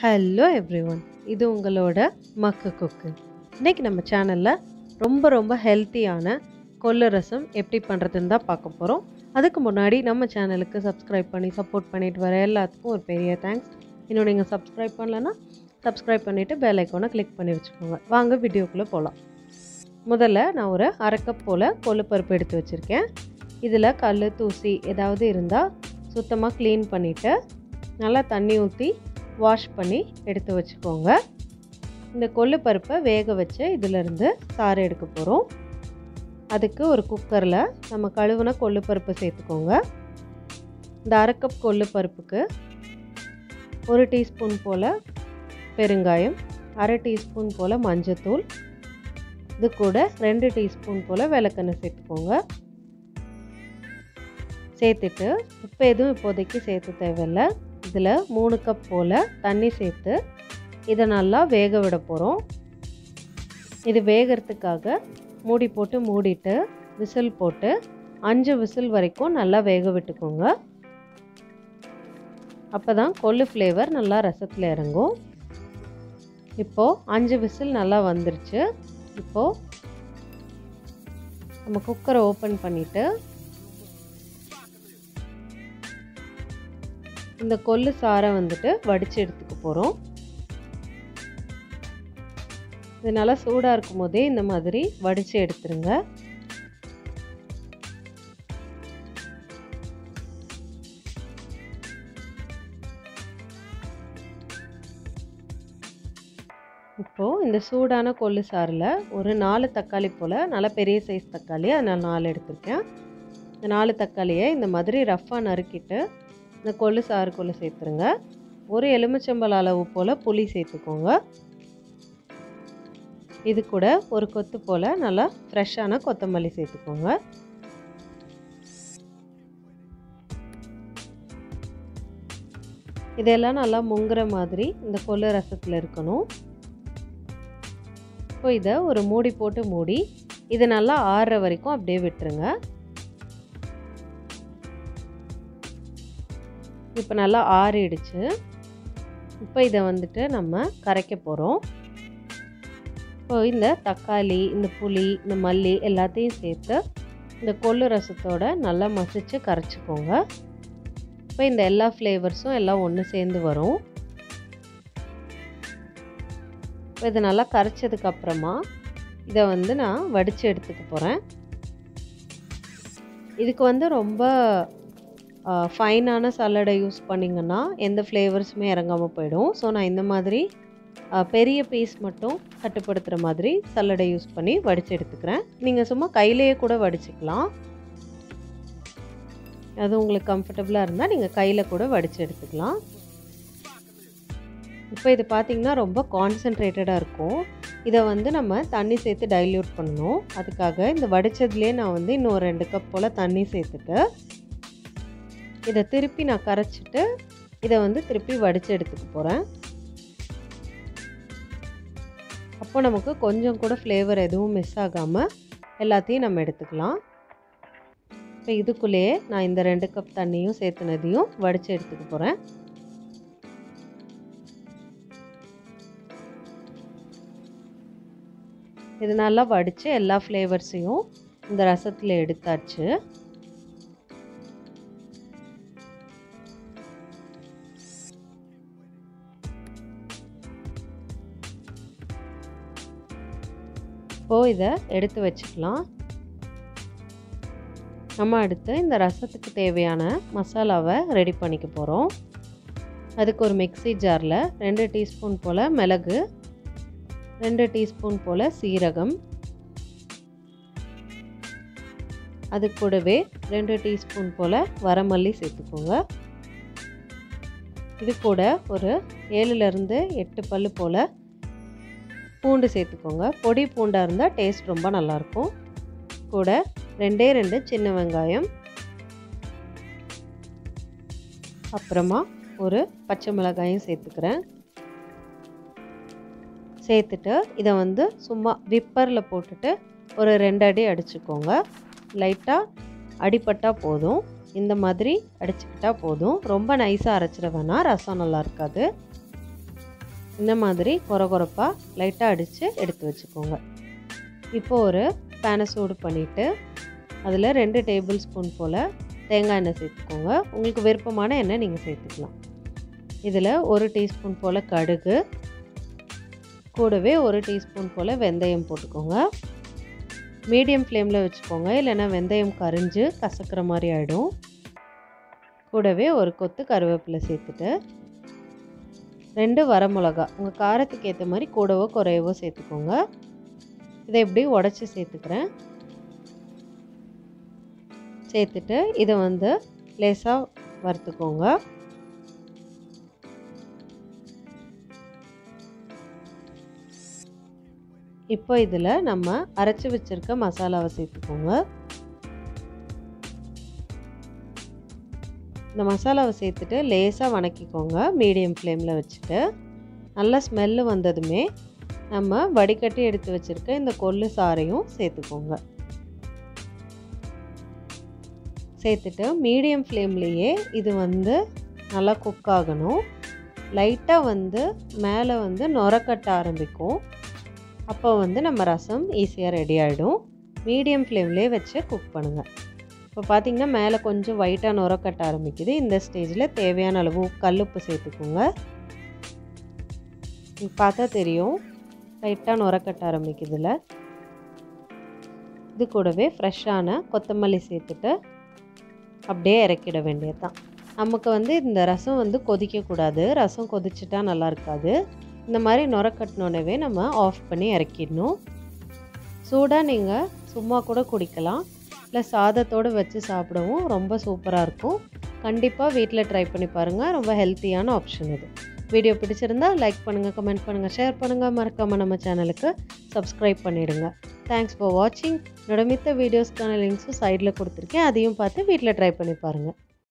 hello everyone இது உங்களோட மக்கு குக்கு இன்னைக்கு நம்ம சேனலில் ரொம்ப ரொம்ப ஹெல்த்தியான கொள்ளு ரசம் எப்படி பண்ணுறதுன்னு தான் பார்க்க போகிறோம் அதுக்கு முன்னாடி நம்ம சேனலுக்கு சப்ஸ்கிரைப் பண்ணி சப்போர்ட் பண்ணிட்டு வர எல்லாத்துக்கும் ஒரு பெரிய தேங்க்ஸ் இன்னும் நீங்கள் சப்ஸ்கிரைப் பண்ணலன்னா சப்ஸ்கிரைப் பண்ணிவிட்டு பெல் ஐக்கானை கிளிக் பண்ணி வச்சுக்கோங்க வாங்க வீடியோக்குள்ளே போகலாம் முதல்ல நான் ஒரு அரை கப் போல் கொள்ளு பருப்பு எடுத்து வச்சுருக்கேன் இதில் கல் தூசி ஏதாவது இருந்தால் சுத்தமாக க்ளீன் பண்ணிவிட்டு நல்லா தண்ணி ஊற்றி வாஷ் பண்ணி எடுத்து வச்சுக்கோங்க இந்த கொள்ளு பருப்பை வேக வச்சு இதிலிருந்து சாறு எடுக்க போகிறோம் அதுக்கு ஒரு குக்கரில் நம்ம கழுவுன கொள்ளு பருப்பு சேர்த்துக்கோங்க இந்த அரை கப் கொள்ளு பருப்புக்கு ஒரு டீஸ்பூன் போல் பெருங்காயம் அரை டீஸ்பூன் போல் மஞ்சத்தூள் இது கூட ரெண்டு டீஸ்பூன் போல் விளக்கெண்ணெய் சேர்த்துக்கோங்க சேர்த்துட்டு உப்பு எதுவும் இப்போதைக்கு சேர்த்து தேவையில்லை இதில் மூணு கப் போல் தண்ணி சேர்த்து இதை நல்லா வேக விட போகிறோம் இது வேகிறதுக்காக மூடி போட்டு மூடிட்டு விசில் போட்டு அஞ்சு விசில் வரைக்கும் நல்லா வேக விட்டுக்கோங்க அப்போ தான் கொள்ளு ஃப்ளேவர் நல்லா ரசத்தில் இறங்கும் இப்போது அஞ்சு விசில் நல்லா வந்துருச்சு இப்போது நம்ம குக்கரை ஓப்பன் பண்ணிவிட்டு இந்த கொள்ளு சாரை வந்துட்டு வடித்து எடுத்துக்க போகிறோம் இது நல்லா சூடாக இருக்கும் போதே இந்த மாதிரி வடித்து எடுத்துருங்க இப்போது இந்த சூடான கொள்ளு சாறில் ஒரு நாலு தக்காளி போல் நல்லா பெரிய சைஸ் தக்காளி அதை நான் நாலு எடுத்திருக்கேன் இந்த நாலு தக்காளியை இந்த மாதிரி ரஃப்பாக நறுக்கிட்டு இந்த கொள்ளு சாறுக்குள்ளே சேர்த்துருங்க ஒரு எலுமிச்சம்பழ அளவு போல் புளி சேர்த்துக்கோங்க இது கூட ஒரு கொத்து போல் நல்லா ஃப்ரெஷ்ஷான கொத்தமல்லி சேர்த்துக்கோங்க இதெல்லாம் நல்லா முங்குற மாதிரி இந்த கொள்ளு ரசத்தில் இருக்கணும் இப்போ இதை ஒரு மூடி போட்டு மூடி இது நல்லா ஆறுற வரைக்கும் அப்படியே விட்டுருங்க இப்போ நல்லா ஆறிடுச்சு இப்போ இதை வந்துட்டு நம்ம கரைக்க போகிறோம் இப்போ இந்த தக்காளி இந்த புளி இந்த மல்லி எல்லாத்தையும் சேர்த்து இந்த கொள்ளு ரசத்தோட நல்லா மசிச்சு கரைச்சிக்கோங்க இப்போ இந்த எல்லா ஃப்ளேவர்ஸும் எல்லாம் ஒன்று சேர்ந்து வரும் இப்போ இதை நல்லா கரைச்சதுக்கு அப்புறமா இதை வந்து நான் வடித்து எடுத்துக்க போகிறேன் இதுக்கு வந்து ரொம்ப ஃபைனான சல்லடை யூஸ் பண்ணிங்கன்னா எந்த ஃப்ளேவர்ஸுமே இறங்காமல் போயிடும் ஸோ நான் இந்த மாதிரி பெரிய பீஸ் மட்டும் கட்டுப்படுத்துகிற மாதிரி சல்லடை யூஸ் பண்ணி வடித்து எடுத்துக்கிறேன் நீங்கள் சும்மா கையிலேயே கூட வடிச்சுக்கலாம் அது உங்களுக்கு கம்ஃபர்டபுளாக இருந்தால் நீங்கள் கையில் கூட வடித்து எடுத்துக்கலாம் இப்போ இது பார்த்திங்கன்னா ரொம்ப கான்சென்ட்ரேட்டடாக இருக்கும் இதை வந்து நம்ம தண்ணி சேர்த்து டைல்யூட் பண்ணணும் அதுக்காக இந்த வடித்ததுலேயே நான் வந்து இன்னும் ரெண்டு கப் போல் தண்ணி சேர்த்துட்டு இதை திருப்பி நான் கரைச்சிட்டு இதை வந்து திருப்பி வடித்து எடுத்துக்க போகிறேன் அப்போ நமக்கு கொஞ்சம் கூட ஃப்ளேவர் எதுவும் மிஸ் ஆகாமல் எல்லாத்தையும் நம்ம எடுத்துக்கலாம் இப்போ இதுக்குள்ளேயே நான் இந்த ரெண்டு கப் தண்ணியும் சேர்த்துனதையும் வடித்து எடுத்துக்க போகிறேன் இது நல்லா வடித்து எல்லா ஃப்ளேவர்ஸையும் இந்த ரசத்தில் எடுத்தாச்சு இப்போது இதை எடுத்து வச்சுக்கலாம் நம்ம அடுத்து இந்த ரசத்துக்கு தேவையான மசாலாவை ரெடி பண்ணிக்க போகிறோம் அதுக்கு ஒரு மிக்சி ஜாரில் ரெண்டு டீஸ்பூன் போல் மிளகு ரெண்டு டீஸ்பூன் போல் சீரகம் அது கூடவே ரெண்டு டீஸ்பூன் போல் வரமல்லி சேர்த்துக்கோங்க இது கூட ஒரு ஏழுலேருந்து எட்டு பல் போல் பூண்டு சேர்த்துக்கோங்க பொடி பூண்டாக இருந்தால் டேஸ்ட் ரொம்ப நல்லாயிருக்கும் கூட ரெண்டே ரெண்டு சின்ன வெங்காயம் அப்புறமா ஒரு பச்சை மிளகாயும் சேர்த்துக்கிறேன் சேர்த்துட்டு இதை வந்து சும்மா விப்பரில் போட்டுட்டு ஒரு ரெண்டு அடி அடிச்சுக்கோங்க லைட்டாக அடிப்பட்டால் போதும் இந்த மாதிரி அடிச்சுக்கிட்டால் போதும் ரொம்ப நைஸாக அரைச்சிட வேணாம் ரசம் நல்லா இருக்காது இந்த மாதிரி கொர கொரப்பாக லைட்டாக அடித்து எடுத்து வச்சுக்கோங்க இப்போ ஒரு பேனை சூடு பண்ணிவிட்டு அதில் ரெண்டு டேபிள் ஸ்பூன் போல் தேங்காய் எண்ணெய் சேர்த்துக்கோங்க உங்களுக்கு விருப்பமான எண்ணெய் நீங்கள் சேர்த்துக்கலாம் இதில் ஒரு டீஸ்பூன் போல் கடுகு கூடவே ஒரு டீஸ்பூன் போல் வெந்தயம் போட்டுக்கோங்க மீடியம் ஃப்ளேமில் வச்சுக்கோங்க இல்லைன்னா வெந்தயம் கரிஞ்சு கசக்கிற மாதிரி ஆகிடும் கூடவே ஒரு கொத்து கருவேப்பிலை சேர்த்துட்டு ரெண்டு வரமிளகா உங்கள் காரத்துக்கு ஏற்ற மாதிரி கூடவோ குறையவோ சேர்த்துக்கோங்க இதை எப்படி உடச்சி சேர்த்துக்கிறேன் சேர்த்துட்டு இதை வந்து லேசாக வறுத்துக்கோங்க இப்போ இதில் நம்ம அரைச்சி வச்சுருக்க மசாலாவை சேர்த்துக்கோங்க இந்த மசாலாவை சேர்த்துட்டு லேசாக வணக்கிக்கோங்க மீடியம் ஃப்ளேமில் வச்சுட்டு நல்லா ஸ்மெல்லு வந்ததுமே நம்ம வடிகட்டி எடுத்து வச்சுருக்க இந்த கொள்ளு சாறையும் சேர்த்துக்கோங்க சேர்த்துட்டு மீடியம் ஃப்ளேம்லேயே இது வந்து நல்லா குக் ஆகணும் லைட்டாக வந்து மேலே வந்து நுரக்கட்ட ஆரம்பிக்கும் அப்போ வந்து நம்ம ரசம் ஈஸியாக ரெடி ஆகிடும் மீடியம் ஃப்ளேம்லேயே வச்சு குக் பண்ணுங்கள் இப்போ பார்த்திங்கன்னா மேலே கொஞ்சம் ஒயிட்டாக நுரக்கட்ட ஆரம்பிக்குது இந்த ஸ்டேஜில் தேவையான அளவு கல்லுப்பு சேர்த்துக்கோங்க பார்த்தா தெரியும் லைட்டாக நுரக்கட்ட ஆரம்பிக்குதுல இது கூடவே ஃப்ரெஷ்ஷான கொத்தமல்லி சேர்த்துட்டு அப்படியே இறக்கிட வேண்டியது தான் நமக்கு வந்து இந்த ரசம் வந்து கொதிக்கக்கூடாது ரசம் கொதிச்சிட்டா நல்லா இருக்காது இந்த மாதிரி நுர கட்டினோடனே நம்ம ஆஃப் பண்ணி இறக்கிடணும் சூடாக நீங்கள் சும்மா கூட குடிக்கலாம் இல்லை சாதத்தோடு வச்சு சாப்பிடவும் ரொம்ப சூப்பராக இருக்கும் கண்டிப்பாக வீட்டில் ட்ரை பண்ணி பாருங்கள் ரொம்ப ஹெல்த்தியான ஆப்ஷன் இது வீடியோ பிடிச்சிருந்தா லைக் பண்ணுங்கள் கமெண்ட் பண்ணுங்கள் ஷேர் பண்ணுங்கள் மறக்காமல் நம்ம சேனலுக்கு சப்ஸ்கிரைப் பண்ணிவிடுங்க தேங்க்ஸ் ஃபார் வாட்சிங் என்னோட மித்த வீடியோஸ்க்கான லிங்க்ஸும் சைடில் கொடுத்துருக்கேன் அதையும் பார்த்து வீட்டில் ட்ரை பண்ணி பாருங்கள்